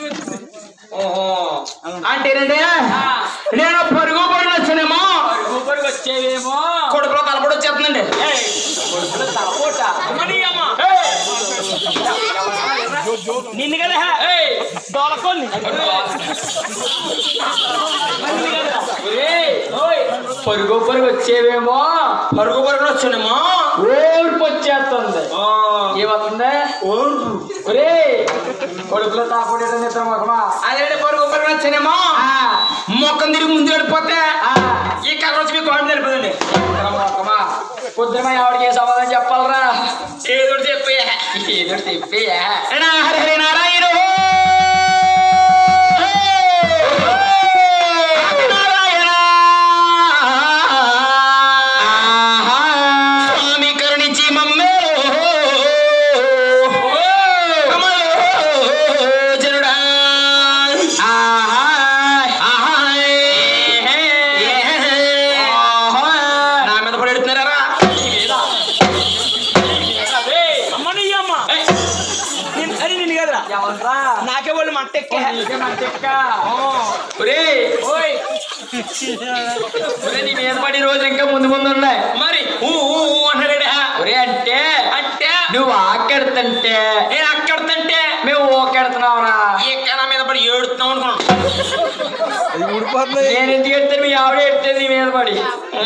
ఓహో అంటేనండి నేను పరుగు పడిన వచ్చానేమో ఊపరికి వచ్చేవేమో కొడుకులో తలపడి వచ్చేస్తుందండి ఏయ్, కొడుకులో తలపోట అమ్మని అమ్మ నిన్ను కదా ఏయ్ దోలకోల్ని పరుగు పరుగు వచ్చేవేమో పరుగు పరుగున వచ్చానేమో ఓర్పు వచ్చేస్తుంది ఏమవుతుంది ఒరే కొడుకులో తాపడేట నిద్ర మొహమా అదే పరుగు పరుగున వచ్చానేమో మొక్కం తిరిగి ముందు గడిపోతే ఈ కర్ర వచ్చి మీకు కోపం తెలిపోదండి మొహమా పొద్దున ఆవిడకి ఏ సమాధానం చెప్పాలరా ఏదో చెప్పి ఏదో చెప్పి హరి హరి నారాయణ నారాయణ స్వామి కరుణించి మమ్మే జనుడా నా మీద పడి ఎడుతున్నారా అమ్మని అమ్మ అరే నిన్ను కదరా ఎవర్రా నాకే వాళ్ళు మట్టెక్క మట్టెక్క ఒరే ఓయ్ ఒరే నీ మీద పడి రోజు ఇంకా ముందు ముందు ఉన్నాయి మరి ఊ ఊ ఊ అంటాడే ఒరే అంటే అంటే నువ్వు ఆకెడుతుంటే నేను అక్కడుతుంటే మేము ఓకెడుతున్నావురా ఇక్కడ మీద పడి ఏడుతున్నావు అనుకున్నాను నేను ఎందుకు ఎడితే మీ ఆవిడ ఎడితే నీ మీద పడి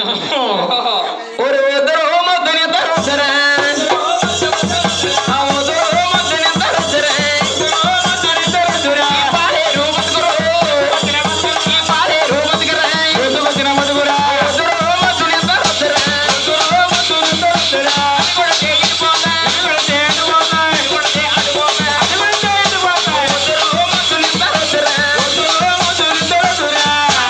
ఒరే వద్దరు మొద్దని తరసరా ఆ వద్దరు మొద్దని తరసరా ఈ పాలేరు బతుకురు. ఈ పాలేరు బతుకురా. వద్దు వద్దున బతుకురా. వద్దరు మొద్దని తరసరా. వద్దరు మొద్దని తరసరా. అది కొడితే ఇది పోతా. అది కొడితే అటు పోతా. అది కొడితే అటు పోతా. అది కొడితే ఇటు పోతా. వద్దరు మొద్దని తరసరా. వద్దరు మొద్దని తరసరా.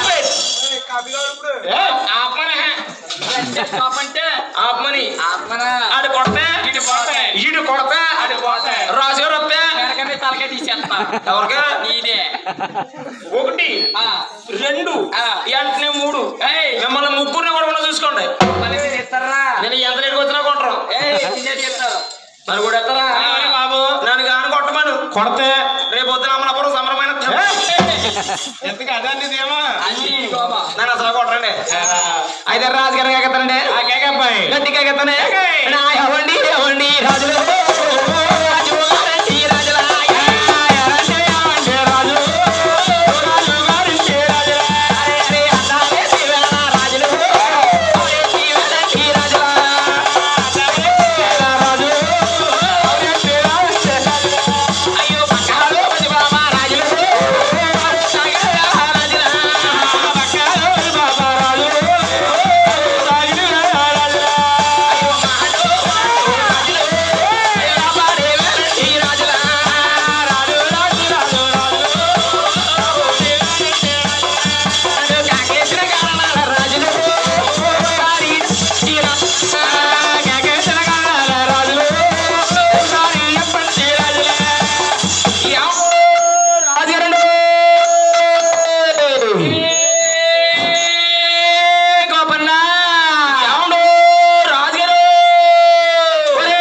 ఏ, ఆపమనే. పాపంటే ఆపమని ఆత్మనా ఆడు కొడితే ఇటు పోతాయి. ఈడు కొడితే అటు పోతాయి. రాజుగారు వస్తే వెనకనే తలకే తీసేస్తా ఎవరికా నీదే ఒకటి ఆ, రెండు ఆ. వెంటనే మూడు ఏయ్ మిమ్మల్ని ముగ్గురిని కూడా చూసుకోండి మళ్ళీ మీరు ఇస్తారా నేను ఎంత లేటుకు వచ్చినా కొట్టరు ఏయ్ తినేటి ఇస్తారు నన్ను కూడా ఎత్తారా ఆ. బాబు నన్ను గాను కొట్టమను కొడితే రేపు పొద్దున అమలాపురం సమరమైన ఎందుకు అదే ఏమో అన్ని గోమా నన్ను అసలు కొట్టరండి అయితే రాజుగారు ఎగతానండి గట్టి ఎగతానే నా ఎవండి ఎవండి రాజులు రాజు గారండి రాజులా. ఎరండి ఎవండి రాజులు. రాజు గారండి రాజులా. అరే అరే అన్నాలే శివేన రాజులు. అరే శివేనండి రాజులా. అన్నాలే రాజులు. అరే శివేనండి రాజులా. అయ్యో పక్కాలో పసిబామ రాజులు. అరే సాగర రాజులా. పక్కాలో పసిబామ రాజులు. రాజులు రాజులా. అయ్యో మహాడు రాజులు. అయ్యో రాబాడే వెరండి రాజులా. రాజు రాజు రాజు రాజు. రాజు కాకేశ్వర కారణాల రాజులు. సారి తీరా. కాకేశ్వర కారణాల రాజులు. సారి ఎప్పటి రాజులే. యావో రాజుగారండి. గోపన్న యావండు రాజుగారు ఒరే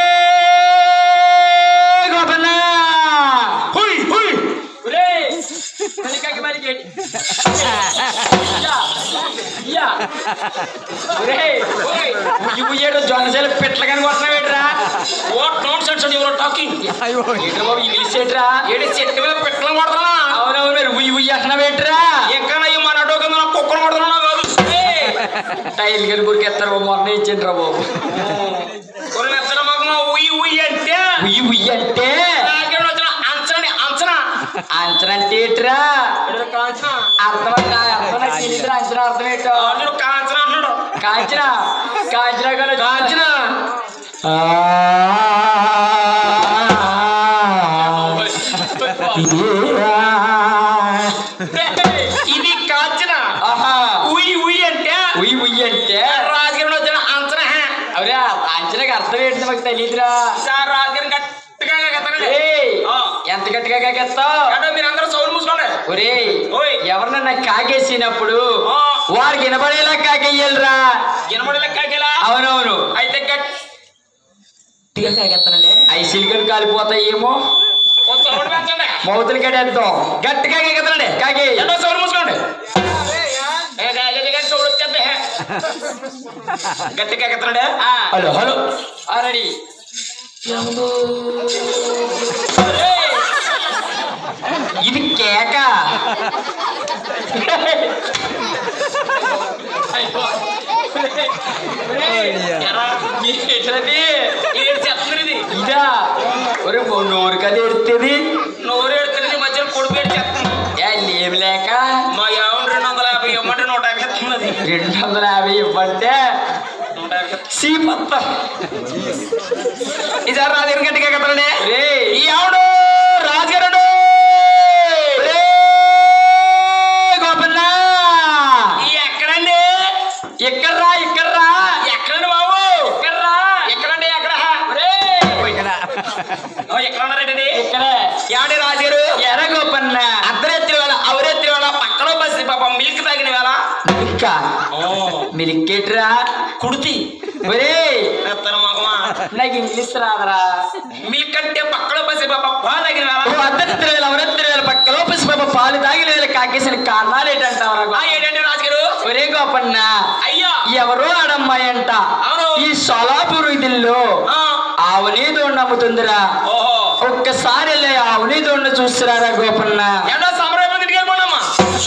గోపన్న హుయ్ హుయ్ ఒరే కలికాకి మరి గేట్ యా యా ఒరే ఓయ్ ఉయ్యి ఉయ్యేడు జొన్నసేలు పిట్ల కానీ కొట్టలేట్రా what not sense and your talking ఏంట్రా బాబు ఇంగ్లీష్ ఏంట్రా ఏడు చెట్టు మీద పిట్లను కొడుతున్నా అవునవును మీరు ఉయ్యి ఉయ్యి అంటున్నావేంట్రా ఇంకా నయ్యి మన అటో కింద నాకు కుక్కను కొడుతున్నా కాదు టైల్ గని గురికెత్తారు బాబు మొన్న ఇచ్చిండ్రు రా బాబు కొన్ని ఎత్తన మగమ ఉయ్యి ఉయ్యి అంటే ఉయ్యి ఉయ్యి అంటే అంచనా అంచనా అంచనా అంటే ఏంట్రా కాంచనా అర్థం అర్థం నాకు తెలియదురా అంచనా అర్థం ఏంటో నేను కాంచనా అన్నాడు కాంచనా కాంచనా గారు కాంచనా ఇది కాంచన ఉయ్ ఉయ్ అంటే ఉయ్ ఉయ్ అంటే రాజకీయంలో వచ్చిన అంచనా అవరే అంచనాకి అర్థం ఏంటి మాకు తెలియదురా సార్ రాజకీయం గట్టిగా ఎగతానండి ఎంత గట్టిగా ఎగేస్తావు అంటే మీరు అందరూ సౌండ్ మూసుకోండి ఒరే ఎవరినన్నా కాకేసినప్పుడు వారికి వినపడేలా కాకేయాలిరా వినపడేలా కాకేలా అవునవును అయితే గట్టిగా కాకేస్తానండి ఐసీలు కానీ కాలిపోతాయేమో సౌండ్ కాల్చండి. మౌతులు కట్టేద్దాం గట్టిగా ఎగదండి కాకి ఎండో సౌండ్ మూసుకోండి ఏ, గా- గా- గా- సౌండ్ వచ్చేద్ది. గట్టిగా ఎగతండి హలో హలో రెడీ ఇది కేక ఇదా ఒరే నోరు కదా ఎడుతుంది నోరు ఎడుతుంది మధ్యలో కొడుకు ఏడు చెప్తుంది ఏ లేవు లేక మా యావన్ రెండు వందల యాభై ఇవ్వమంటే నూట యాభై ఇస్తున్నది రెండు వందల యాభై ఇవ్వంటే నూట యాభై ఇస్తుంది. సీపత్త ఈసారి రాజు గట్టిగా ఎగతండి రే ఈ ఆవిడు రాజుగారు గోపన్న ఈ ఎక్కడండి ఇక్కడ్రా ఇక్కడ్రా ఎక్కడండి బాబు ఇక్కడ్రా ఎక్కడండి ఎక్కడ ఇక్కడ ఓ, ఎక్కడ ఉన్నారండి ఇక్కడే ఏమండి రాజుగారు ఎర్ర గోపన్న అర్ధరాత్రి వేళ అవరాత్రి వేళ పక్కన బస్సు పాప మిల్క్ తాగిన వేళ ఇంకా మిలికేట్రా కుడితి ఒరే ఎత్తన మొగమా నాకు ఇంగ్లీష్ రాదరా మిల్క్ అంటే పక్కన బస్సు పాప పాలు తాగిన ఓ వేళ అర్ధరాత్రి వేల అవరాత్రి వేల పక్కలో పసిపాప పాలు తాగిన వేల కాకేసిన కారణాలు ఏంటంటావరా ఆ, ఏంటండి రాజుగారు ఒరే గోపన్న అయ్యా ఎవరో ఆడమ్మాయి అంట అవును. ఈ సోలాపూర్ వీధుల్లో ఆ, ఆవుని దోండు అమ్ముతుందిరా ఓహో ఒక్కసారి వెళ్ళి ఆవుని దోండు చూస్తురారా గోపన్న ఏంటో సమరం ఇంటికి వెళ్ళిపోండమ్మా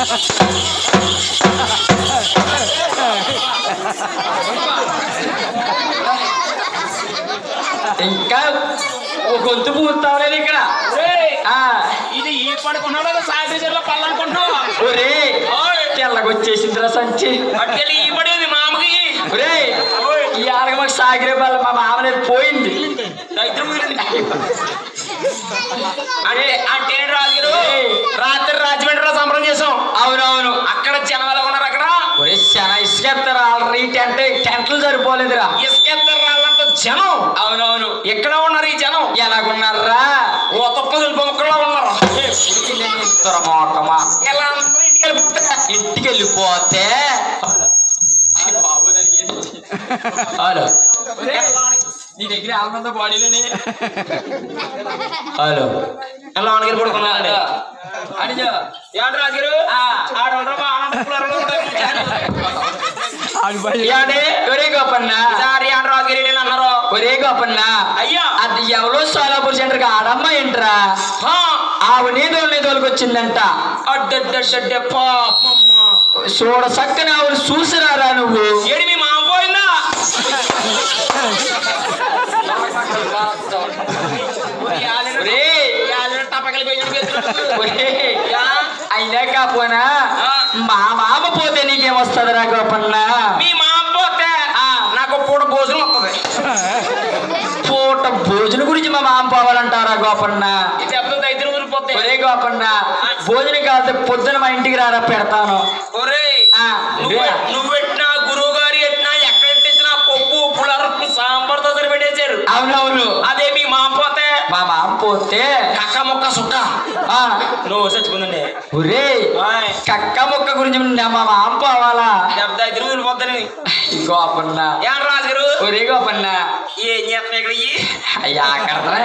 ఇంకా ఓ గొంతు పూస్తావలేదు ఇక్కడ ఆ ఇది ఈ పడుకున్నాడు సాయంత్రం పళ్ళనుకుంటున్నావు ఒరే తెల్లగొచ్చేసిందిరా సంచి అట్టుకెళ్ళి ఈ పడేది మామకి ఒరే ఈ ఆడగ మాకు సాగిరే వాళ్ళ మా మామనేది పోయింది దరిద్రం మిగిలింది. అంటే అంటే ఏంటి రాజుగారు ఏయ్. రాత్రి రాజమండ్రిలో సంబరం చేసాం అవునవును అక్కడ జనం ఎలా ఉన్నారు అక్కడ ఒరే చాలా ఇసుకెత్తారా ఆల్రెడీ టెంట్ టెంట్లు సరిపోలేదురా ఇసుకెత్తారు రాళ్ళంత జనం అవునవును ఎక్కడ ఉన్నారు ఈ జనం ఎలాగున్నారా ఓ తప్ప దులిపొక్కల్లో ఉన్నారు మోకమా ఎలా అందరూ ఇంటికి వెళ్ళిపోతారు. ఇంటికి వెళ్ళిపోతే హలో నీ దగ్గర ఆనంద బాడీలోనే హలో ఎలా ఆనగిరి పడుకున్నారండి అడిజో ఏంటి రాజుగారు ఆడ ఉండరు, మా ఆనందపురం ఉండరు. ఏమండి ఒరే గోపన్న ఈసారి ఏంటి రాజుగారు ఏంటి అన్నారు ఒరే గోపన్న అయ్యా అది ఎవరో సోలాపూర్ సెంటర్ కి ఆడమ్మ ఏంట్రా హా, ఆవు నీదోళ్ళ తోలుకొచ్చిందంట అడ్డడ్డ షడ్డ పాపమ్మ. చూడ చక్కని ఆవులు చూసిరారా నువ్వు ఏడి మీ మామ పోయిందా ఒరే టపకలు పోయినట్టు ఒరే యా? అయినా కాపోనా ఆ. మా మామ పోతే నీకేమొస్తుందిరా గోపన్న మీ మామ పోతే నాకు పూట భోజనం వస్తుంది పూట భోజనం గురించి మా మామ పోవాలంటారా గోపన్న ఈ దెబ్బతో ఐదు రోజులు పోతే ఒరే గోపన్న భోజనం కాదు పొద్దున మా ఇంటికి రారా పెడతాను ఒరే ఆ, నువ్వు ఒరే. నువ్వు పెట్టినా గురువు గారు పెట్టినా ఎక్కడ తెచ్చినా పప్పు పులరకు సాంబార్తో సరిపెట్టేశారు అవునవును అదే మీ మామ పోతే మా మామ పోతే కక్క మొక్క సుక్క ఆ, నువ్వు చచ్చుకుందండి ఒరే ఆయ్. కక్క ముక్క గురించి నా మా మామ పోవాలా దెబ్బ ఐదు రోజులు పోద్దని గోపన్న ఏం రాజుగారు ఒరే గోపన్న ఏం చేస్తున్నా ఇక్కడ ఇయ్యి? అయ్యా ఆకడతనే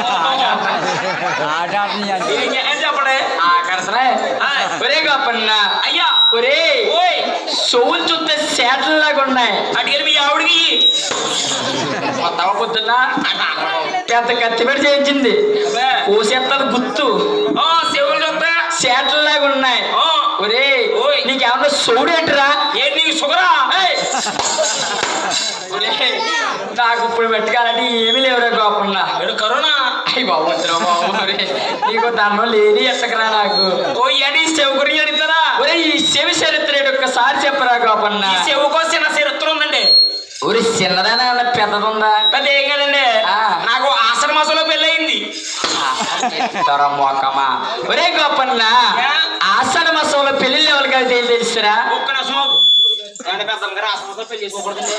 ఏం చే- ఏం చెప్పండి ఆకడతనే ఆయ్. ఒరే గోపన్న అయ్యా ఒరే ఓయ్ చెవులు చూస్తే సేటల్లాగా ఉన్నాయి అటుకెళ్ళి మీ ఆవిడకి ఇయ్యి. కొత్తగా పొద్దున్న పెద్ద కత్తి పెట్టి చేయించింది అబ్బే. కోసేత్తది గుర్తు ఆ, చెవులు చూస్తే సేటల్లాగా ఉన్నాయి ఆ, ఒరే ఓయ్. నీకేమన్నా సోడేంటిరా ఏంటి నీకు షుగరా ఏయ్! ఒరే, నాకు ఇప్పుడు పెట్టుకోవాలంటే ఏమీ లేవురా గోపన్న వీడు కరోనా అయ్యి బాబు వద్దురా బాబు ఒరే, నీకు దండం లేని ఎత్తకరా నాకు ఓ ఏంటి ఈ చెవు గురించి అడుగుతారా ఒరే ఈ చెవి చరిత్ర ఒక్కసారి చెప్పరా గోపన్న ఈ చెవుకో చిన్న చరిత్ర ఉందండి ఒరే చిన్నదానా ఏమన్నా పెద్దదుందా పెద్ద ఏం కదండి ఆ. నాకు ఆశ్రమాసంలో పెళ్ళయింది తొర మోకమా ఒరే గోపన్న ఏ? ఆషాఢ మాసంలో పెళ్లిళ్ళు ఎవరికి అయితే ఏం తెలుసురా ఒక్క నిమిషం ఏమండి పెద్దమ్మ గారు ఆశ్రమాసంలో పెళ్లి చేసుకోకూడదండి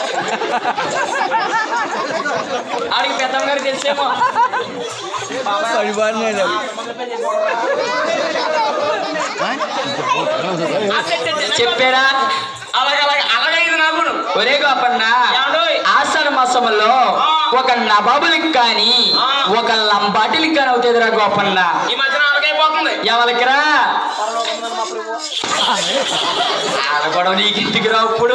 ఆడికి పెద్దమ్మ గారికి తెలిసేమో చెప్పారా అలాగే అలాగే అలాగే ఇది నాకు ఒరే గోపన్న ఏమండోయ్? ఆషాఢ మాసంలో ఆ. ఒక నబాబులకి కానీ ఆ. ఒక లంబాటిలకి కానీ అవుతుందిరా గోపన్న ఈ మధ్య ఎవరికిరా ఆడగొడవ నీకు ఇంటికి రా ఇప్పుడు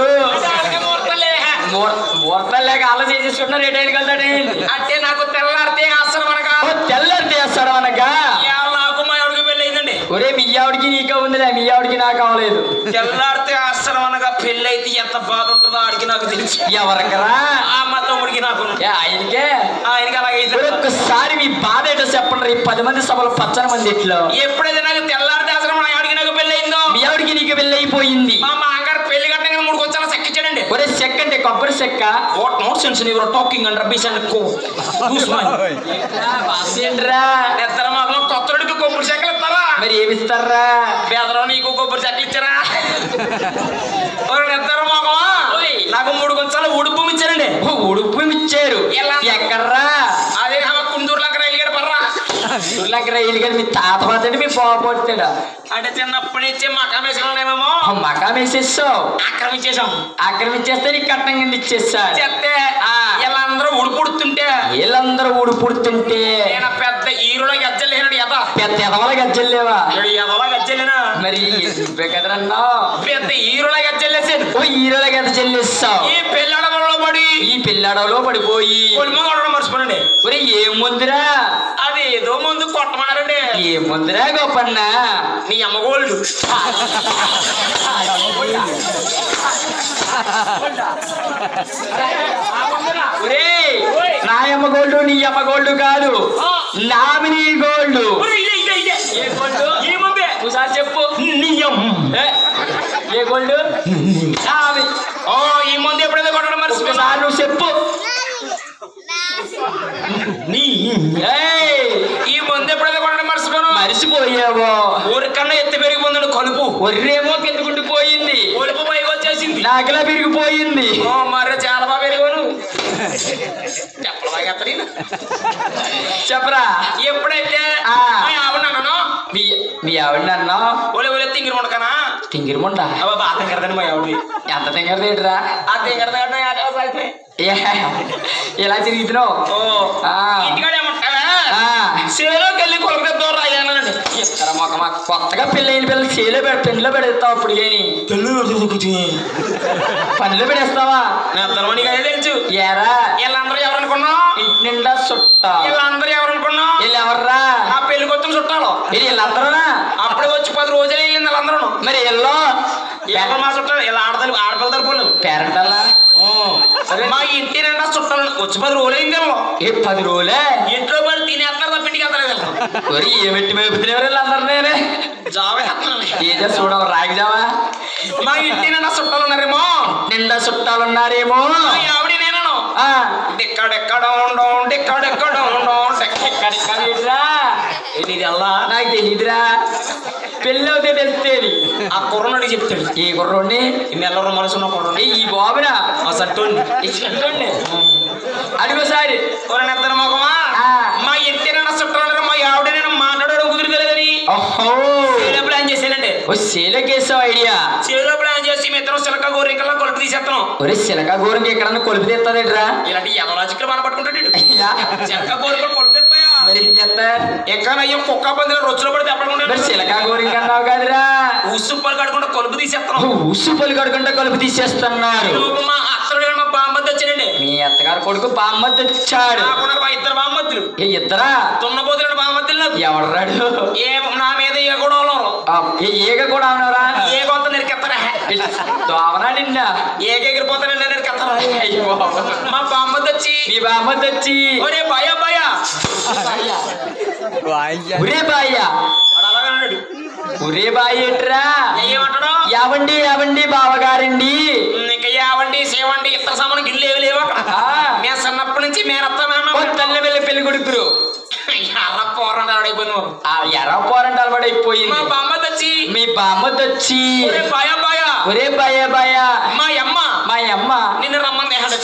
ముహూర్తాలు లేక అలా చేసేసుకుంటున్నారు ఏ టైంకి వెళ్తాడు అంటే నాకు తెల్లారితే ఆశ్రమం అనగా ఓ తెల్లని చేస్తాడు అనగా ఇవాళ నాకు మా ఆవిడకి పెళ్ళి అయిందండి ఒరే మీ ఆవిడికి నీకే ఉందిలే మీ ఆవిడికి నాకు అవ్వలేదు తెల్లారితే ఆశ్రమం అనగా పెళ్ళి అయితే ఎంత బాధ ఉంటుందో ఆడికి నాకు తెలుసు ఎవరికరా ఆ మా తమ్ముడికి నాకు ఏ ఆయనకే ఆయనకి అలాగైతే ఒరే ఒక్కసారి మీ బాధ ఏంటో చెప్పండి ఈ పది మంది సభలు పచ్చని మంది ఇట్లో ఎప్పుడైతే నాకు తెల్లారితే ఆశ్రమం మా ఆవిడకి నాకు పెళ్ళి అయిందో మీ ఆవిడికి నీకు వెళ్ళైపోయింది మా మామగారు పెళ్లి కట్టగా మూడు కొంచెం సెక్కిచ్చాడండి ఒరే చెక్క అంటే కొబ్బరి చెక్క what not sense your talking and rubbish and co ఏంట్రా నిద్ర మాకు కొత్తడికి కొబ్బరి చెక్కలు ఇస్తారా మరి ఏమిస్తారా బెదరా నీకు కొబ్బరి చెక్కలు ఇచ్చారా ఓరి నిద్ర మోకమా నాకు మూడు కొంచెం ఉడుపు ఇచ్చారండి ఓ, ఉడుపు ఇచ్చారు ఎలా? ఎక్కడ్రా అదే హమ కుందూరులోకి రైలు గడ పర్రా ఊర్లోకి రైలు గారు మీ తాత పోతాడు మీ బాబు పోతాడు అంటే చిన్నప్పటి నుంచి మకాం వేసుకున్నామేమో మకా వేసేసావు ఆక్రమించేసాం ఆక్రమించేస్తే నీకు కట్నం కింద ఇచ్చేస్తారు చెప్తే ఆ. ఇలా అందరూ ఉడుపుడుతుంటే వీళ్ళందరూ ఊడిపుడుతుంటే నేను పెద్ద హీరోలో గజ్జలేనాడు ఎద పెద్ద ఎదవల గజ్జల్లేవా ఎదలా గజ్జలేనా మరి నువ్వే కదరన్నా పెద్ద హీరోలో గజ్జలేసాడు ఓ హీరోల గద చెల్లిస్తావు ఈ పెళ్ళాడలో పడి ఈ పిల్లాడలో పడిపోయి కొడుమ కొడడం మర్చిపోనండి ఒరే ఏముందిరా అది ఏదో ముందు కొట్టమన్నారండి ఏముందిరా గోపన్న నీ అమ్మ గోల్డ్ ఒరే నా అమ్మ గోల్డ్ నీ అమ్మ గోల్డ్ కాదు నామినీ గోల్డ్ ఏ గోల్డ్ ఏముంది ఒకసారి చెప్పు ఏ, ఏ గోల్డ్ నామి ఓ ఈ ముందు ఎప్పుడైతే కొట్టడం మర్చిపోయినా ఒకసారి నువ్వు చెప్పు ఏయ్, ఈ ముందు ఎప్పుడైతే కొట్టడం మర్చిపోను మరిసిపోయావో ఊరికన్నా ఎత్తి పెరిగిపోందండి కలుపు ఒర్రేమో కిందకుండి పోయింది కొలుపు పైకి వచ్చేసింది నాకులా పెరిగిపోయింది ఓ మరి చాలా బాగా పెరిగాను చెప్పలు బాగా ఎత్తడి. చెప్పరా ఎప్పుడైతే ఆ. మా ఆవిడ అన్నాను మీ మీ ఆవిడ అన్నా ఒలే ఒలే తింగిరి ఉండకనా తింగిరి ముండ అబ్బా బాగా తింగరదండి మా ఆవిడ ఎంత తింగర రేటురా ఆ తింగరదండి ఏ, ఇలా తిరుగుతున్నావు ఓ ఆ. ఇంటికాడ ఏమంటావా ఆ. సేలోకి వెళ్ళి కొలక దూరం రాయానండి ఇస్తారా మొక్క మాకు కొత్తగా పెళ్ళైన పిల్లలు చేలో పెడ పెండ్లో పెడతావు అప్పుడు ఏని పనిలో పెడేస్తావా నా ధర్మనికి అదే తెలుసు ఏరా వీళ్ళందరూ ఎవరనుకున్నా ఇంటి నిండా చుట్ట వీళ్ళందరూ ఎవరనుకున్నా వీళ్ళు ఎవర్రా ఆ పెళ్లి కొత్తలు చుట్టాలు వీళ్ళు వీళ్ళందరూనా అప్పుడే వచ్చి పది రోజులు వెళ్ళింది వాళ్ళందరూ మరి వీళ్ళు ఎవరు మా చుట్టాలు ఇలా ఆడతలు ఆడపిల్ల తరపులు పేరంటల్లా మా ఇంటి నిండా చుట్టాలు వచ్చి పది రోజులు అయింది వీళ్ళు. ఏ పది రోజులే ఇంట్లో పడి తినేస్తారు తప్ప ఇంటికి వెళ్తలేదు ఒరి ఏమెట్టి మేపుతున్నారు వీళ్ళందరూ నేనే జాబ్ వేస్తున్నాను. ఏదో చూడవు రాగిజావా మా ఇంటి నిండా చుట్టాలు ఉన్నారేమో నిండా చుట్టాలున్నారేమో మా ఆవిడ నేనను ఆ, డిక్కడెక్కడ ఉండవు డిక్కడెక్కడ ఉండవు ఎక్కడెక్కడ ఏంట్రా? ఇది అల్లా నాకు తెలియదురా పెళ్ళి అవుతే తెలిస్తేది ఆ కుర్రనుడి చెప్తాడు ఈ కుర్రోడిని ఈ నెల మనసు ఉన్న కుర్రను ఏ, ఈ బాబునా ఆ సట్టోని ఇచ్చుకోండి అడుగోసారి ఒరే నిద్ర మొగమా ఆ. మా ఇంటి నిండా చుట్టాలు మా ఆవిడ నేను మాట్లాడడం కుదిరితలేదని ఓహో చేలో ప్లాన్ చేశానండి ఓ శీలకేసావు ఐడియా చేలో ప్లాన్ చేసి మీ ఇద్దరం సిలక గోరికల్లా కొలుపు తీసేస్తాం ఒరే శిలక గోరంకి ఎక్కడన్నా కొలుపు తీస్తుందేట్రా ఇలాంటి యమరాజుకులు మన పట్టుకుంటాడు చెక్క గోరికలు కొలుపు తీస్తాయా మరి ఏం చేస్తారు ఇంకా నయ్యం కుక్క పందిలో రొచ్చులో పడితే మరి ఎప్పటికుంటాడు శిలక గోరింక అన్నావు కదరా ఉసు పలు కడుకుంటే కొలుపు తీసేస్తాం ఉసు పలు కడుకుంటే కలుపు తీసేస్తున్నారు ఈలోపు మా అత్తడు మా బామ్మద్ది వచ్చాడండి మీ అత్తగారు కొడుకు బామ్మద్ది వచ్చాడు నాకున్నారు మా ఇద్దరు బామ్మద్దులు ఏ ఇద్దరా తున్నపోతున్న బామ్మద్దులు నాకు ఎవడ్రాడు ఏ నా మీద ఏ కూడా ఉన్నారు ఆ, ఏ ఈగ కూడా ఉన్నారా ఏ కొంత నిరికెత్తారా దోవరా నిన్న ఏక ఎగిరిపోతానండి నిరికెత్తారా అయ్యో మా బామ్మద్ది వచ్చి మీ బామ్మద్ది వచ్చి ఒరే భయ భయ ఒరే బాయ్య వాడు అలాగే అన్నాడు ఒరే బాయ్ ఏంట్రా ఏమంటాడు యావండి యావండి బావగారండి ఇంకా ఏవండి సేవండి ఇతర సామాను గిల్లు ఏవి లేవు అక్కడ ఆ, మేము చిన్నప్పటి నుంచి మేనత్త ఓ తల్లి వెళ్ళి పెళ్లి కొడుకురు అలా పోరాడు ఆడైపోయింది బాబు. ఆ ఎర్ర పోరంట అలవాటు మా అయిపోయింది బామ్మద్ది వచ్చి మీ బామ్మద్ది వచ్చి ఒరే భయ భయ ఒరే బాయ బాయ మా అమ్మ మా అమ్మ నిన్ను రమ్మంది ఏహాడు.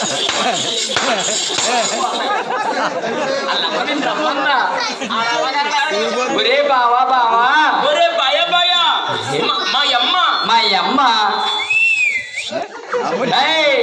అల్లమ్మ నిన్ను రమ్మందా? ఒరే బావా బావా ఒరే భయ భయ మా- మా అమ్మ మా అమ్మ ఏయ్,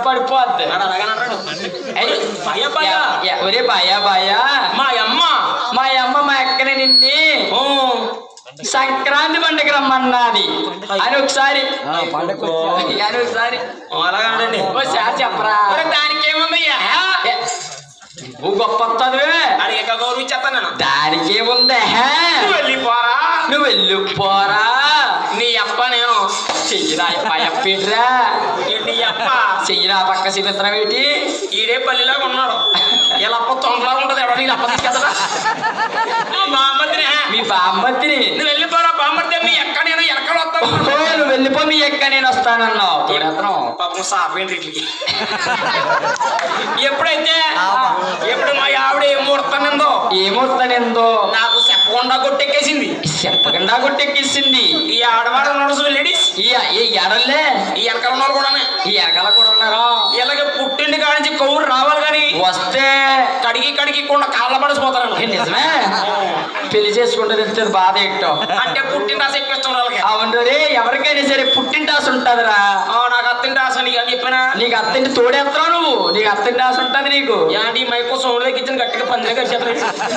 పడిపోద్ది వాడు అలాగే అన్నాడు. ఏయ్, భయ భయ యా- యా- ఒరే బాయ బాయ మా అమ్మ మా అమ్మ మా అక్కని నిన్ని ఓ, సంక్రాంతి పండుగ రమ్మన్నది అని ఒకసారి అని ఒకసారి ఓ, అలాగనండి ఒకసారి చెప్పరా మరి దానికి ఏముందయ్యా ఏ, నువ్వు గొప్ప వస్తావే అడిగక గౌరవ ఇచ్చేస్తాను నేను దానికి ఏముందే నువ్వు వెళ్ళిపోరా నువ్వు వెళ్ళిపోరా నీ అప్ప నేను చెయ్యిరా అప్పేట్రా ఏంటి ఈ అప్ప చెయ్యిరా పక్క సిమిత్రం ఏంటి ఈడే పల్లిలాగా ఉన్నాడు ఇలా అప్ప తొందరగా ఉంటది ఎవడ నీకు అప్ప తీసుకెళ్తారా బామ్మద్దినే మీ బామ్మతిని నువ్వు వెళ్ళిపోరా బామ్మద్దే మీ ఎక్కడ నేను ఎక్కడ వస్తావు ఓ, నువ్వు వెళ్ళిపో మీ ఎక్క నేను వస్తానన్నావు తోడేతనం పాపం సాపేంటి వీటికి ఎప్పుడైతే ఎప్పుడు మా ఆవిడ ఏం ముడతానిందో ఏమొస్తానేందో నాకు చెప్పకుండా కొట్టెక్కేసింది చెప్పకుండా కొట్టెక్కిస్తుంది ఈ ఆడవాళ్ళు నడుసు లేడీస్ ఈ ఈ ఎడల్లే ఈ వెనకాల వాళ్ళు కూడా ఈ ఎగల కూడా ఉన్నారా ఇలాగే పుట్టింటి కాడి నుంచి కౌరు రావాలి కానీ వస్తే కడిగి కడిగి కొండ కాళ్ళ పడిసిపోతాను ఏ నిజమే పెళ్లి చేసుకుంటే తెలిసేది బాధ ఏంటో అంటే పుట్టింటి ఆశ ఎక్కువ ఇష్టం వాళ్ళకి అవును రే ఎవరికైనా సరే పుట్టింటి ఆశ ఉంటదిరా ఆ, నాకు అత్తింటి ఆశ నీకు అని చెప్పినా నీకు అత్తింటి తోడేస్తావు నువ్వు నీకు అత్తింటి ఆశ ఉంటది నీకు ఏంటి మైకో సౌండ్ ఇచ్చిన గట్టిగా పందిరే కడిచేస్తాడు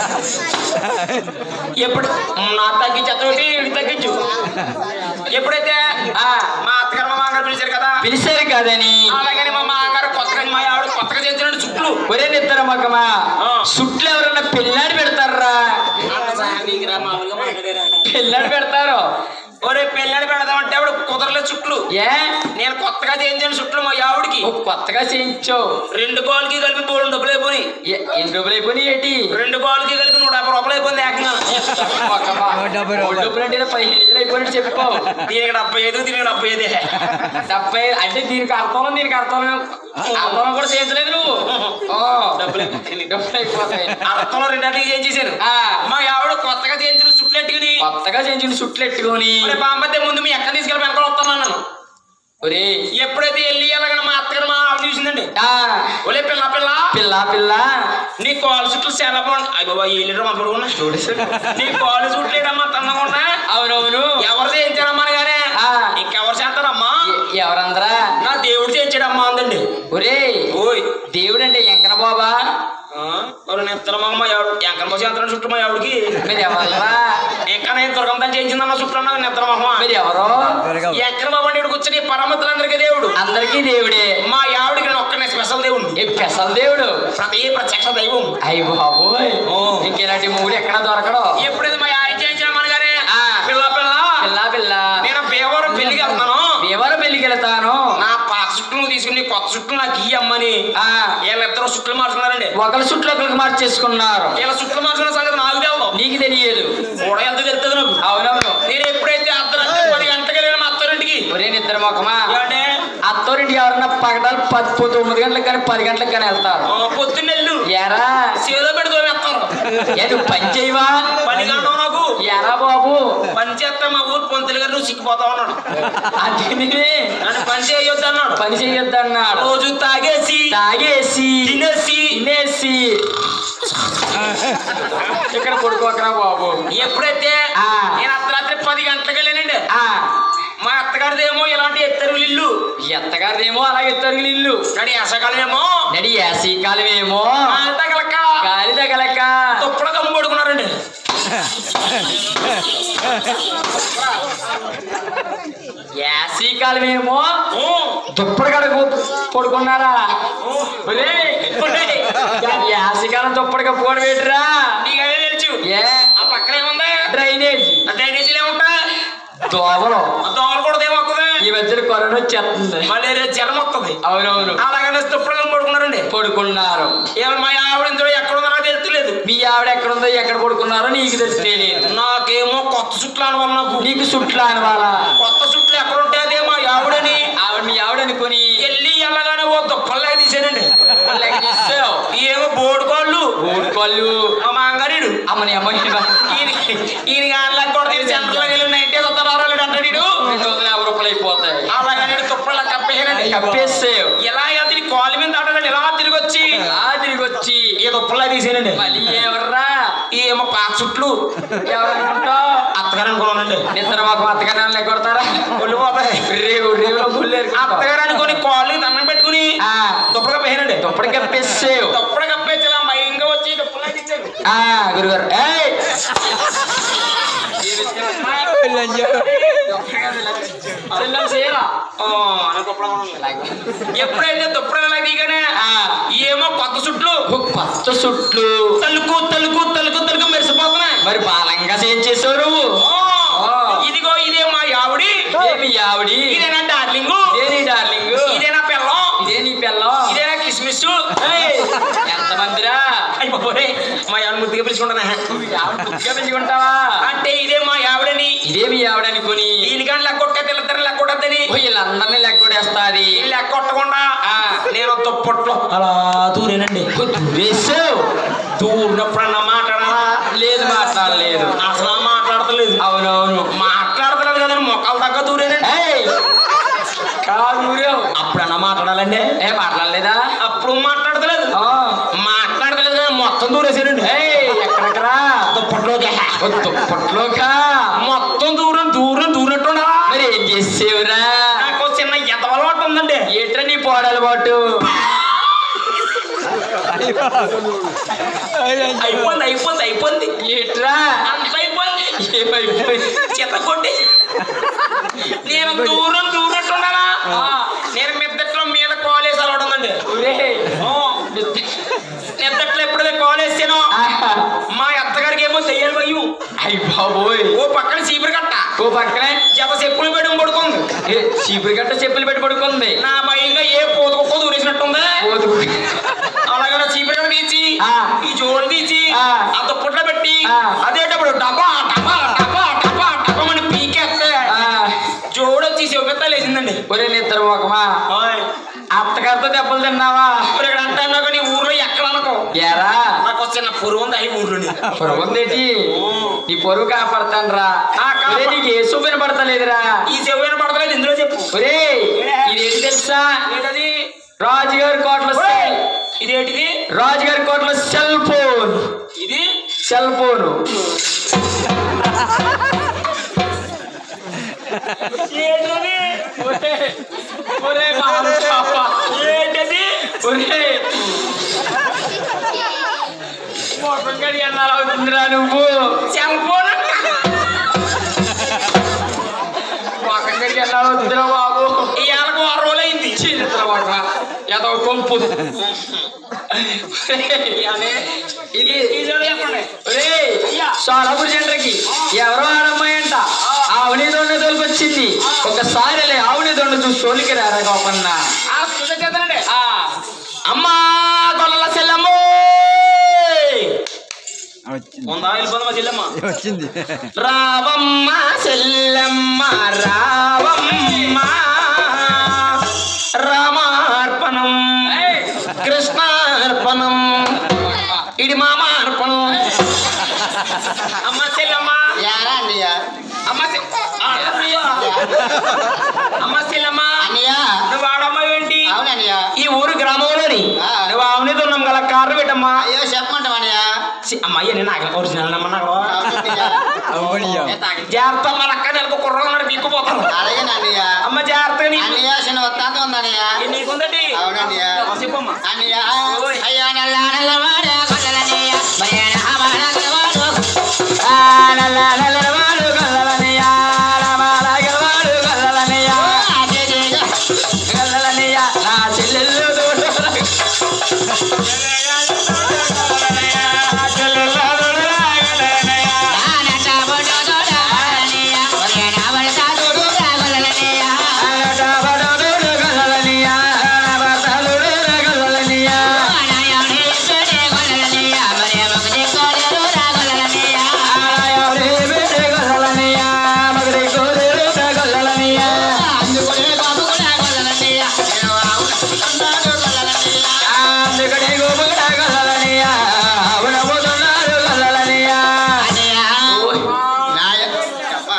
ఎప్పుడు నా తగ్గించేస్తాడు ఇటు తగ్గించు ఎప్పుడైతే ఆ మా అత్తగారు మా మామగారు పిలిచారు కదా పిలిచారు కదని అలాగని మా మామగారు కొత్తగా మా ఆవిడ కొత్తగా చేస్తున్నాడు చుట్టూ ఒరే నిద్ర మగమా ఆ. సుట్లు ఎవరన్నా పెళ్ళాడి పెడతారా పెళ్ళాడి పెడతారు ఒరే పెళ్ళని పెడదామంటే ఆవిడ కుదరలేదు చుట్లు ఏ నేను కొత్తగా చేయించాను చుట్లు మా ఆవిడకి ఓ కొత్తగా చేయించావు రెండు కాళ్ళకి కలిపి బోర్డు డబ్బులు అయిపోయి ఏ- ఎన్ని డబ్బులు అయిపోయినాయి ఏంటి రెండు కాళ్ళకి కలిపి నూట యాభై రూపాయలు అయిపోయింది ఏకంగా మొక్కమా. మూడు డబ్బులు అంటే పదిహేను వేలు అయిపోయినట్టు చెప్పుకో దీనికి డెబ్బై ఐదు దీనికి డెబ్బై ఐదే డెబ్బై అంటే దీనికి అర్థం దీనికి అర్థం అర్థం కూడా చేయించలేదు నువ్వు ఓ, డబ్బులు డబ్బులు అయిపోతాయి అర్థంలో రెండింటికి చేంజ్ చేశాను ఆ, మా ఆవిడ కొత్తగా చేయించిన చుట్లు ఎట్టుకుని కొత్తగా చేయించిన సుట్లు ఎట్టుకొని ఒరే బాంబద్దే ముందు మీ ఎక్కడ తీసుకెళ్ళి వెనకాల వస్తాను నేను ఒరే ఎప్పుడైతే వెళ్ళి వెళ్ళగానే మా అత్తగారు మా ఆవిడ చూసిందండి ఆ, ఒలే పిల్ల పిల్ల పిల్ల పిల్ల నీ కాలు చుట్లు చాలా బాగుంది అయ్యి బాబా ఈ లీటర్ మా పడుకున్నా నీ కాలు చుట్లేడమ్మా తన్నకుండా అవునవును ఎవరు చేయించారమ్మా కానీ ఆ. ఇంకెవరు చేస్తారమ్మా ఎ- ఎవరందరా నా దేవుడు చేయించాడమ్మా అందండి ఒరే ఓయ్ దేవుడు అంటే ఎంకన బాబా నిద్ర మా ఆవిడ ఎంకన పోసి ఎంత చుట్టూ మా ఆవిడకి మీరు ఎవరరా ఇంకా నేను దుర్గంతా చేయించిందన్న చుట్టూ అన్నా నిద్ర మొహమా మీరు ఎవరో ఎక్కడ బాబు అంటే కూర్చొని పరమతులందరికీ దేవుడు అందరికీ దేవుడే మా ఆవిడకి నేను ఒక్కనే స్పెషల్ దేవుడు ఏ పెసల దేవుడు ప్రతి ప్రత్యక్ష దైవం అయ్యి బాబోయ్ ఓ. ఇంకెలాంటి మూడు ఎక్కడ దొరకడు ఎప్పుడైతే మా ఆయన చేయించిన మనగానే ఆ. పిల్ల పిల్ల పిల్ల పిల్ల నేను పేవరం పెళ్లికి వెళ్తాను ఎవరు పెళ్లికి వెళ్తాను నా పాత చుట్టూ నువ్వు తీసుకుని నీ కొత్త చుట్టూ నాకు ఈ అమ్మని ఆ వీళ్ళిద్దరు చుట్టూ మార్చుకున్నారండి ఒకరి చుట్టూ ఒకరికి మార్చేసుకున్నారు వీళ్ళ చుట్టూ మార్చుకున్న సంగతి నాకు తెలదు నీకు తెలియదు కూడా ఎంత తెలుస్తుంది నాకు అవునవును నేను ఎప్పుడైతే అర్ధరాత్రి పది గంటలకు వెళ్ళిన మా అత్తారింటికి ఒరే నిద్ర మొక్కమా ఏమంటే అత్తోరింటికి ఎవరన్నా పగటాలు పది తొమ్మిది గంటలకు కానీ పది గంటలకు కానీ వెళ్తారు ఆ, పొద్దున్నెళ్ళు ఎరా చేలో పెడుతూ వేస్తారు ఏ నువ్వు పని చేయవా పని కావడం నాకు ఎరా బాబు పని చేస్తే మా ఊరు పొంతులు గారు నువ్వు సిక్కిపోతా ఉన్నాడు అది నన్ను పని చేయొద్దు అన్నాడు పని చెయ్యొద్దన్నాడు రోజు తాగేసి తాగేసి తినేసి తినేసి ఇక్కడ పడుకోకరా బాబు ఎప్పుడైతే ఆ. నేను అర్ధరాత్రి పది గంటలకు వెళ్ళానండి ఆ మా అత్తగారిదేమో ఇలాంటి ఎత్తరు ఇల్లు ఎత్తగారిదేమో అలాగే తొరిగి ఇల్లు నడి వేసకాలమేమో నడి యాసి కాలమేమో తగలక గాలి తగలక తుప్పడ కమ్ము పడుకున్నారండి యాసి కాలమేమో ఓ, దుప్పటి కడుగు పడుకున్నారా ఓ, ఒరేయ్, ఒరేయ్, యాసి కాలం దుప్పటిగా పోడు పెట్టరా నీకదే తెలుసు ఏ ఆ పక్కన ఏముంది డ్రైనేజ్ ఆ డ్రైనేజీలు ఏముంటా దోమలు ఆ దోమలు కూడా ఏమొస్తుంది ఈ మధ్యన కరోనా వచ్చేస్తుంది మలేరియా జ్వరం వస్తుంది అవునవును అలాగనే తుప్పడ కమ్ము పడుకున్నారండి పడుకున్నారు ఇవాళ మా ఆవిడ ఇందులో ఎక్కడ ఉందో నాకు తెలుస్తలేదు మీ ఆవిడ ఎక్కడ ఉందో ఎక్కడ పడుకున్నారో నీకు తెలిసి తెలియదు నాకేమో కొత్త చుట్లు అనవాలి నాకు నీకు సుట్లు అనవాలా కొత్త చుట్లు ఎక్కడ ఉంటే అదే మా ఆవిడని ఆవిడ మీ ఆవిడ అనుకుని వెళ్ళి వెళ్ళగానే ఓ దుప్పల్లాగా తీసానండి లెక్క తీసావు ఏమో బోర్డు కాళ్ళు ఊరుకోళ్ళు మా మాంగారీడు అమ్మని అమ్మ ఈయన ఈయన గాన్లకు కూడా సెంటర్లోకి వెళ్ళి నైన్టీ వస్తారు అంటాడు ఈడు. రెండు వందల యాభై రూపాయలు అయిపోతాయి అలాగనే తుప్పల్లా కప్పేసానండి కప్పేసావు ఎలా వెళ్తే కాళ్ళ మీద దాటగానే ఇలా తిరిగి వచ్చి అలా తిరిగి వచ్చి ఈ దుప్పల్లా తీసానండి మళ్ళీ ఎవర్రా ఏమో పాత చుట్లు ఎవరనుకుంటావు అత్తగారు అనుకున్నానండి నిద్ర మాకు అత్తగానే లెక్క కొడతారా ఒళ్ళు పోతాయి రేవు రేవులో గుళ్ళు ఏరుకుంటావు. అత్తగారు అనుకుని కాళ్ళు దండం పెట్టుకుని ఆ దుప్పలు కప్పేసానండి దుప్పటి కప్పేసావు దుప్పలు కప్పేసి ఇలా మయంగా వచ్చి దుప్పలా తీసాను ఆ గురుగారు ఏయ్ చెల్లం చేయరా ఓ, అనకొప్పడం ఉంది. ఎప్పుడైతే దుప్పడం దిగానే ఆ. ఏమో కొత్త చుట్లు ఓ కొత్త సుట్లు తలుకు తలుకు తలుకు తలుకు మెరిసిపోతున్నాయి మరి బాలంగా ఏం చేసావు నువ్వు ఓ, ఓ. ఇదిగో ఇదే మా యావిడి ఏమి ఆవిడి ఇదేనా డార్లింగ్ ఇదేని డార్లింగ్ ఇదేనా పిల్లం ఇదే నీ పిల్లం ఇదేనా కిస్మిస్ ఏయ్, ఎంతమందిరా అయిపోయి మా యావిడ ముద్దుగా పిలుచుకుంటున్నా ముద్దుగా పెంచుకుంటావా అంటే ఇదే మా యావిడని ఇదేమి ఆవిడనుకుని దీనికంటే లెక్కొట్టే తెల్లతర లెక్కొట్టద్దని వీళ్ళందరినీ లెగ్గొడేస్తాది లెక్కొట్టకుండా ఆ. నేను దుప్పట్లో అలా దూరేనండి వేసావు దూరినప్పుడన్నా మాట్లాడాలా లేదు మాట్లాడలేదు అసలు మాట్లాడతలేదు అవునవును మాట్లాడతలేదు కదండి మొక్కలు తగ్గ దూరేనండి ఏయ్, కాదు ఊరేవు. అప్పుడన్నా మాట్లాడాలండి ఏ మాట్లాడలేదా అప్పుడు మాట్లాడతలేదు ఆ. మాట్లాడతలేదు కదా మొత్తం దూరేసానండి ఏయ్, ఎక్కడెక్కడా దుప్పట్లోకి ఓ దుప్పట్లోకా మొత్తం దూరం దూరం దూరట్టున్నా మరి ఏం చేసేవురా నాకు చిన్న ఎదవలవాటు ఉందండి ఏట్రా నీ పోడాలి బాటు అయిపోయింది అయిపోయింది అయిపోయింది ఏట్రా అంత అయిపోయింది ఏమైపోయింది చెత్త కొట్టి నేను దూరం దూరట్టున్నానా నేను మిద్దట్లో మీద కాలేజ్ అలవాటు ఉందండి ఒరేయ్, నిద్దట్లో ఎప్పుడైతే కాలేసానో ఆహా, మా అత్తగారికి ఏమో దెయ్యాలు భయం అయ్ బాబోయ్ ఓ పక్కన చీపురు కట్ట ఓ పక్కనే జత చెప్పులు పెట్టుకుని పడుకుంది ఏ, చీపురు గట్ట చెప్పులు పెట్టి పడుకుంది నా భయంగా ఏ పోతు కుక్క దూరేసినట్టుంది పోతుకు. అలాగే నా చీపురు కట్ట తీసి ఆ. ఈ జోడు తీసి ఆ. ఆ దుప్పట్లో పెట్టి ఆ. అదేటప్పుడు డబ్బా డబ్బా డబ్బా డబ్బా డబ్బా పీకేస్తే ఆ, జోడు వచ్చి శివపెత్త లేచిందండి ఒరే నిద్ర ఒకమా ఓయ్, అత్తగారితో దెబ్బలు తిన్నావా ఇప్పుడు ఇక్కడ అంటున్నా కానీ ఊర్లో ఎక్కడ అనుకో ఎరా నాకు వచ్చిన పురుగు ఉంది అవి ఊర్లోని పొరుగుందేటి నీ పొరుగు కాపాడతానరా ఆ, కాపా- ఒరే, నీకు ఏసు వినపడతలేదురా ఈ చెవిన పడతలేదు ఇందులో చెప్పు ఒరే ఇదేంటి తెలుసా ఏంటది రాజుగారి కోటలో ఓయ్, సెల్- ఇదేంటిది రాజుగారి కోటలో సెల్ ఫోన్ ఇది సెల్ ఫోన్ ఏంటది ఒరే మారు పాప. ఏంటది ఒరే మొఖం కడి ఎన్నాళ్ళు అవుతుందిరా నువ్వు సెల్ ఫోన్ మొఖం కడి ఎన్నాళ్ళు అవుతుందిరా బాబు ఇవాళకు ఆరు రోజులు అయింది చీరిత్ర మొఖ ఏదో కొంపు ఇది చెప్పండి ఒరే సోలాపూర్ సెంటర్కి ఎవరో ఆడమ్మాయి అంట ఆవుని దొండ తోలుకొచ్చింది ఒకసారి లే ఆవుని దొండ చూసి తోలికి రారా గోపన్న ఆ సుధ చేద్దానండి ఆ, అమ్మా తొల్ల సెల్లమ్మ ఉందా వెళ్ళిపోదా మా చెల్లెమ్మ వచ్చింది రావమ్మ సెల్లమ్మ రావమ్మ రామార్పణం కృష్ణార్పణం ఇది మామార్పణం అమ్మ చెల్లమ్మ యారా అన్నయ్య అమ్మ చె- ఆ, అన్నయ్య. అమ్మ చెల్లమ్మ అన్నయ్య నువ్వు ఆడమ్మ ఏంటి అవునన్నయ్య ఈ ఊరు గ్రామంలోని ఆ. నువ్వు ఆవుని దున్నం గల కారు పెట్టమ్మా అయ్యో చెప్పమంటావు అన్నయ్య చి- అమ్మాయి నేను నాకు ఒరిజినల్ నమ్మ నాకు అవునన్నయ్య. అవ్వనియ్య జాగ్రత్త మన అక్క నెలకు కుర్రలు పీక్కుపోతాను అలాగే అన్నయ్య అమ్మ జాగ్రత్తగా నీ అన్నయ్య చిన్న వత్తాంతం ఉందన్నయ్య ఏ నీకుందటి అవునన్నయ్య చెప్పమ్మా అన్నయ్య ఓయ్. అయ్యో నల్ల నల్లవాడ కొల్లలన్నయ్య మరేణ హమాడ గలవాడు. ఆ, నల్ల నల్లవాడు గల్లలనియ, రమాల గలవాడు గల్లలనియ, ఓ, అజయ్ గల్లలనియ, నా చెల్లెళ్ళు దూడల చెల్లెళ్ళ దూడల గల్లలనియ. నానట బొడ్డు దొడలన్నయ్య మరేణ వడతా దొడు రాగొల్లలన్నయ్య అనట బడ దూడ గల్లలనియ, నా భర్త దూడల గల్లలనియ. అన్నయ్య ఇసుడే గొల్లలన్నయ్య మరేమ దిక్కోలేరు రాగొల్లలన్నయ్య ఆలయవరి బిడ్డ గల్లలనియ, మగడి కూతురు గల్లలనియ. అందుకునే బాబు కూడా గొల్లలన్నయ్య నేను ఆవుతున్నాడు గొల్లలన్నయ్య అందుకని గోపుడ గల్లలనియ, అవునవుతున్నారు గల్లలనియ. అన్నయ్య నాయ అబ్బా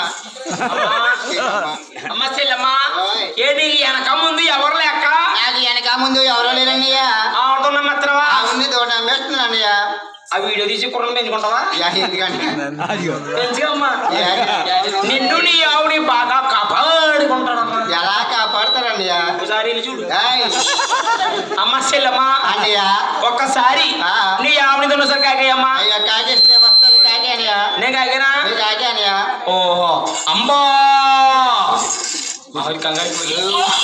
అమ్మ చెల్లమ్మ ఓయ్. ఏంటి వెనక ముందు ఎవరు లేక నాకు వెనక ముందు ఎవరో లేరన్నయ్య ఆడుతున్న మెత్తనవా ఆ ఉంది తోట అమ్మేస్తున్నాను అన్నయ్య ఆ వీడియో తీసి కుర్రను పెంచుకుంటావా యా, ఎందుకంటే అదిగో పెంచుగా అమ్మా యా, నిన్ను నీ ఆవుని బాగా కాపాడుకుంటాను ఎలా కాపాడతారన్నయ్య ఒకసారి వెళ్ళి చూడు ఏయ్, అమ్మ చెల్లమ్మా అన్నయ్య ఒక్కసారి ఆ. నీ ఆవిడ దున్నసరి కాకయ్యమ్మా అయ్యా కాకేస్తే వస్తుంది కాకే అన్నయ్య నేను కాకేనా మీరు కాకే అన్నయ్య ఓహో అమ్మా ఆవిడ కంగారు పోయి.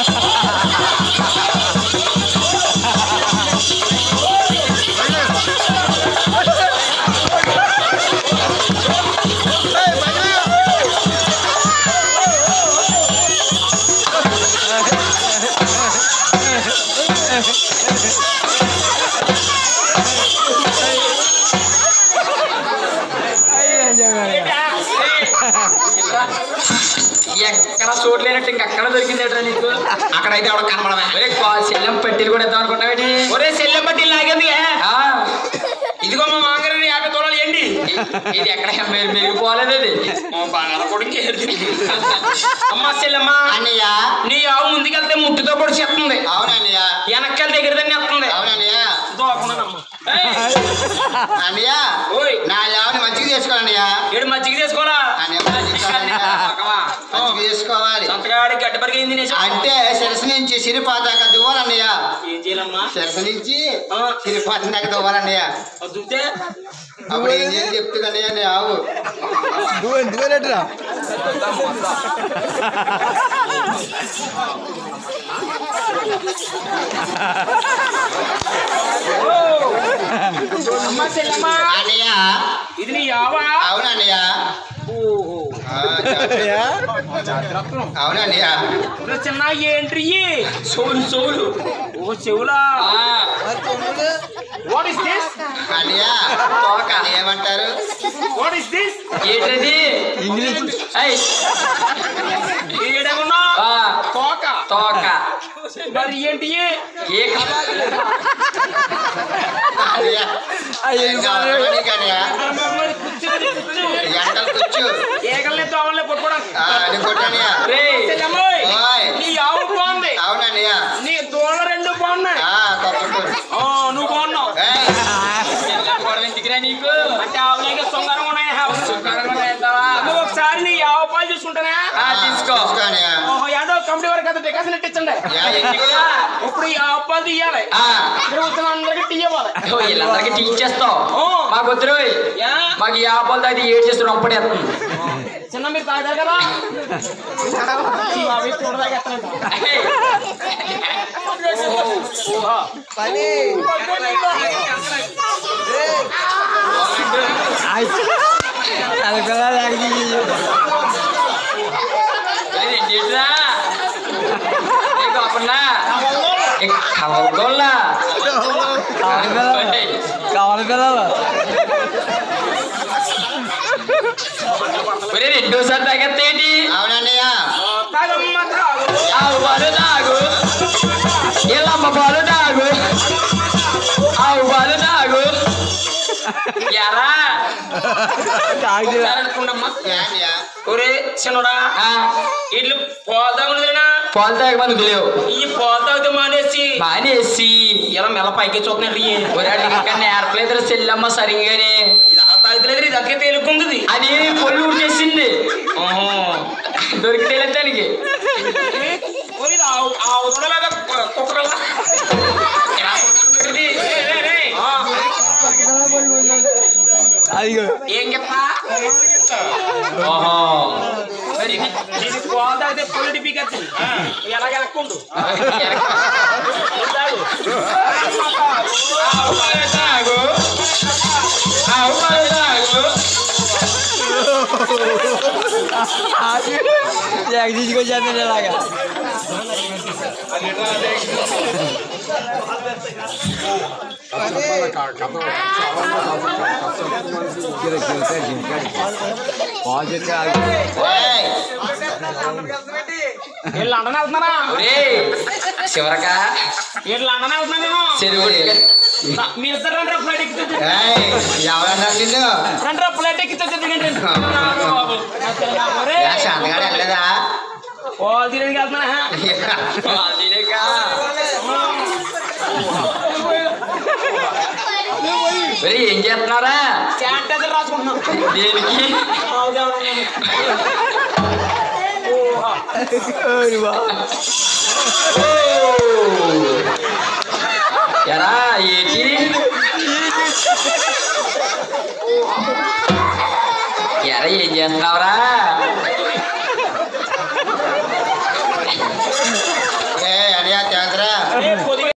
ఎక్కడ చోటు లేనట్టు ఇంకెక్కడ దొరికింది ఎట్రా నీకు అక్కడైతే ఎవడ కనబడమే ఒరే కా- సెల్లం పట్టీలు కూడా ఇద్దాం అనుకుంటావేటి ఒరే సెల్లం పట్టీలు నాకేంది ఇదిగో మా మాంగరని యాభై తోలాలు ఏంటి ఇది ఎక్కడ మెరు మెరిగిపోలేదు అది మా బంగారం కొడుకు అమ్మ సెల్లమ్మ అన్నయ్య నీ ఆవు ముందుకెళ్తే ముట్టుతో పొడి చెప్తుంది అవునన్నయ్య వెనక్కెళ్ళి దగ్గర దాన్ని ఎత్తుంది అవునన్నయ్య దోకుండానమ్మ. ఏయ్, అన్నయ్య ఓయ్ నా లేవని మంచిగా చేసుకోవాలన్నయ్య ఏడు మజ్జిగ చేసుకోరా అన్నయ్య మంచిగా చేసుకోవాలన్నయ్య. పక్కవా. మంచిగా చేసుకోవాలి సంతగాడి గడ్డపరికి ఏంది నేను అంటే శిరస్సు నుంచి సిరిపాదాక దువ్వాలన్నయ్య ఏం చేయాలమ్మా శిరస్సు నుంచి ఆ. సిరిపాద దాకా దువ్వాలన్నయ్య వద్దుతే అప్పుడు ఏం చేసి చెప్తుందన్నయ్య నీ ఆవు అమ్మ చెల్లమ్మ అన్నయ్య ఇది నీ యావా అవునన్నయ్య ఓహో ఆ, అవునన్నయ్య ఇప్పుడు చిన్న ఏంటి సోలు సోలు ఓ చెవులా వాట్ ఇస్ దిస్ అన్నయ్య అని ఏమంటారు వాట్ ఇస్ దిస్ ఏంటది ఏయ్, ఏడగున్నా ఆ, కోక తోక మరి ఏంటి ఏ క- అన్నయ్య ఏం కావాలి నీకు అన్నయ్య? మరి కుచ్చు కుచ్చు ఎండలు కూర్చు ఏగల్ని దోమల్ని పట్టుకోవడానికి ఆ, నీ కొట్టన్నయ్య రేయ్, చెల్లమ్మోయ్, ఓయ్. నీ ఆవు బాగుంది అవునన్నయ్య నీ దోమలు రెండు బాగున్నాయి ఆ, కొట్టుకుంటు. ఆ, నువ్వు బాగున్నావు ఏయ్, గొడవ ఎందుకురా నీకు అంటే ఆవులకి సొంగరం ఉన్నాయి సుఖంగా ఉన్నాయంటావా? నువ్వు ఒకసారి నీ ఆవు పాలు చూసుకుంటానా ఆ, తీసుకో తీసుకో అన్నయ్య. ఓహో ఏడో కమిటీ వరకు అంత డికాషన్ ఇట్టించండి యా, ఎందుకురా? ఇప్పుడు ఈ ఆవు పాలు తీయాలి ఆ, ఇక్కడ వచ్చిన అందరికి టీ ఇవ్వాలి ఓ, వీళ్ళందరికీ టీ ఇచ్చేస్తావు ఓ. మాకు వద్దురు యా మాకు ఈ ఆపలు అది ఏడు చేస్తున్న అప్పుడేస్తుంది చిన్న మీరు తాగారు కదా ఈ అవి చూడదాకా ఎత్తనంట. ఏంటిరా నీకు అప్పుడున్నా కలగొల్లా కావాలి పిల్లలు ఒరే రెండోసారి తగ్గేంటి అవునన్నయ్య తాగమ్మ తాగు. ఆవు పాలు తాగు ఇల్లమ్మ పాలు తాగు ఆవు పాలు తాగు ఎరా అనుకుంటమ్మా యా అన్నయ్య ఒరే చిన్నడా ఇట్లు పాలు తాగుతుందినా పాలు తాగమని తెలియవు ఈ పాలు తాగితే మానేసి మానేసి ఇలా మెల్ల పైకి చూస్తున్నాడు ఒరే ఇంకా నేర్పలేదు చెల్లమ్మ సరిగానే ఇది అలా తాగుతలేదు ఇది అక్కే తేలుకుంది ఇది. అది పొల్లు చేసింది ఓహో. దొరికితే దానికి ఒరే, ఇది ఆవు ఆవు దూడలాగా కుక్కడలా ఇది, రే, రే, రే. ఆ, అదిగో ఏం చెప్పా ఓహో మరి ఇది ఇది పాలు తాగితే పొల్లు పీకచ్చు ఎలాగ ఎలక్కుండు తాగు ఆవు పాలు తాగు ఆవు పాలు తాగు తీసుకొచ్చాను ఇలాగా ఏయ్, వీళ్ళు లండన్ వెళ్తున్నారా ఒరే చివరకా వీళ్ళు లండన్ వెళ్తున్నా నేను చెరువు నా- మీ ఇద్దరు రండి ఫ్లైట్ ఎక్కితే ఏయ్, ఎవరన్నారు నిన్ను రండి ఫ్లైట్ ఎక్కితే దిగండి యా, శాంతగాడు వెళ్ళలేదా వాళ్ళు తినడానికి వెళ్తున్నా ఒరే ఏం చేస్తున్నారా శానిటైజర్ రాసుకుంటున్నాం దేనికి ఓహో. ఎరా ఏంటి ఎరా ఏం చేస్తున్నావురా